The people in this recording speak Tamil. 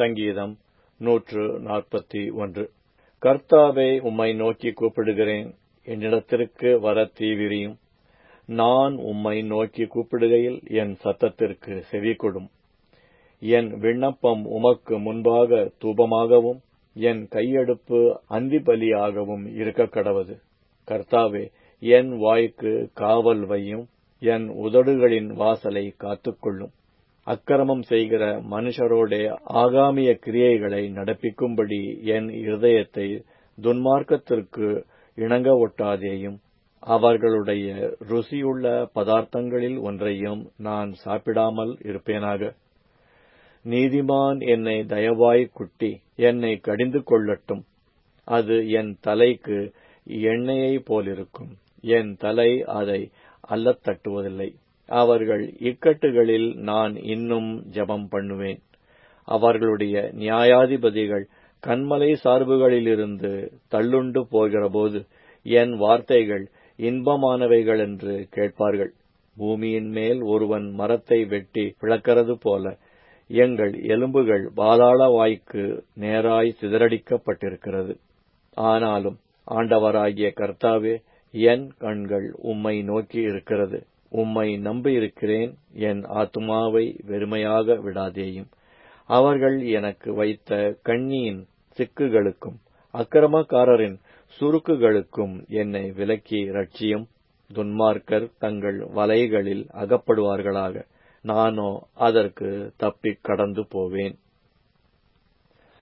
சங்கீதம் நூற்று நாற்பத்தி ஒன்று கர்த்தாவே உம்மை நோக்கி கூப்பிடுகிறேன் என்னிடத்திற்கு வர தீவிரியும் நான் உம்மை நோக்கி கூப்பிடுகையில் என் சத்தத்திற்கு செவிகொடும் என் விண்ணப்பம் உமக்கு முன்பாக தூபமாகவும் என் கையெடுப்பு அந்திபலியாகவும் இருக்கக் கடவது கர்த்தாவே என் வாய்க்கு காவல் வையும் என் உதடுகளின் வாசலை காத்துக்கொள்ளும் அக்கிரமம் செய்கிற மனுஷரோடே ஆகாமிய கிரியைகளை நடப்பிக்கும்படி என் இருதயத்தை துன்மார்க்கத்திற்கு இணங்க ஒட்டாதேயும் அவர்களுடைய ருசியுள்ள பதார்த்தங்களில் ஒன்றையும் நான் சாப்பிடாமல் இருப்பேனாக நீதிமான் என்னை தயவாய் குட்டி என்னை கடிந்து கொள்ளட்டும் அது என் தலைக்கு எண்ணெயைப் போலிருக்கும் என் தலை அதை அல்லத் தட்டுவதில்லை அவர்கள் இக்கட்டுகளில் நான் இன்னும் ஜெபம் பண்ணுவேன் அவர்களுடைய நியாயாதிபதிகள் கன்மலை சார்புகளிலிருந்து தள்ளுண்டு போகிறபோது என் வார்த்தைகள் இன்பமானவைகள் என்று கேட்பார்கள் பூமியின் மேல் ஒருவன் மரத்தை வெட்டி பிளக்கிறது போல எங்கள் எலும்புகள் பாதாள வாய்க்கு நேராய் சிதறடிக்கப்பட்டிருக்கிறது ஆனாலும் ஆண்டவராகிய கர்த்தாவே என் கண்கள் உம்மை நோக்கி இருக்கிறது உம்மை நம்பியிருக்கிறேன் என் ஆத்துமாவை வெறுமையாக விடாதேயும் அவர்கள் எனக்கு வைத்த கண்ணியின் சிக்குகளுக்கும் அக்கிரமக்காரரின் சுருக்குகளுக்கும் என்னை விலக்கி ரட்சியும் துன்மார்க்கர் தங்கள் வலைகளில் அகப்படுவார்களாக நானோ அதற்கு தப்பிக் கடந்து போவேன்